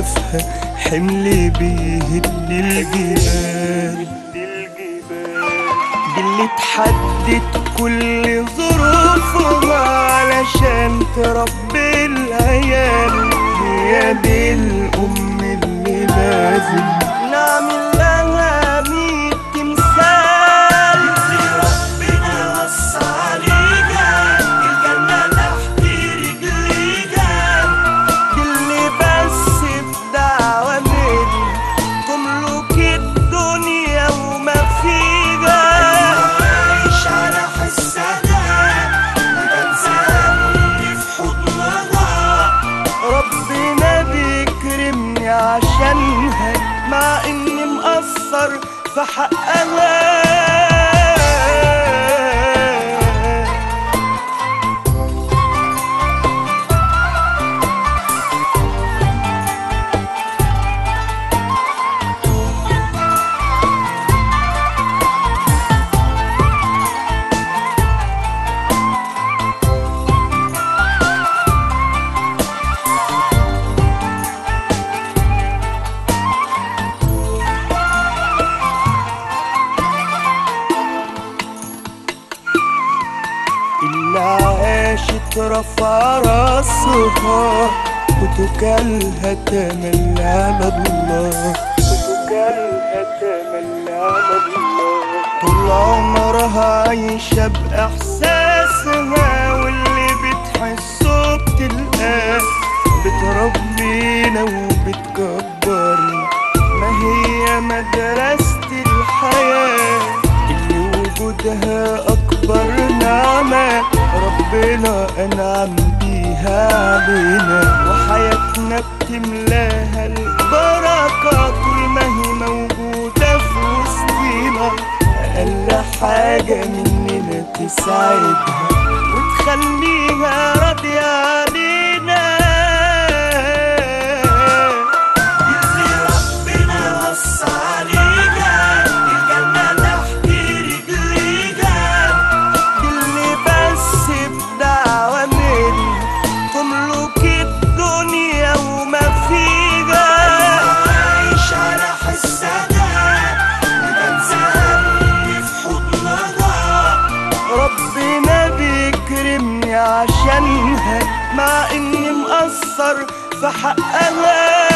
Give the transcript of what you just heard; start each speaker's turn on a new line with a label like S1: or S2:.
S1: شافها حمل بيهد الجبال دي اللي تحدد كل ظروفها علشان تربي العيال هي دي الأم اللي لازم نعمل لها مية تمثال ربنا وصى عليها الجنة تحت رجليها دي اللي بس بدعوة مني تملك الدنيا وما فيها عايش على حسها بنساني في حضنها ربنا بيكرمني عشانها مع اني مقصر في حقها اللي عاشت رفع راسها وتكلها تملي على الله وتكلها تملي على الله طول عمرها عايشة بإحساسها واللي بتحسه بتلقاه بتربينا وبتكبرنا ما هي مدرسة الحياة اللي وجودها أكبر نعمة ربنا أنعم بيها علينا وحياتنا بتملاها البركة طول ما هي موجودة في وسطينا أقل حاجة مننا تساعدها وتخليها راضية علينا اللي ربنا وصى عليها الجنة تحت رجليها دي اللي بس بدعوة مني تملك الدنيا وما فيها عايش على حسها بنساني في حضنها ربنا بيكرمني عشانها مع اني مقصر في حقها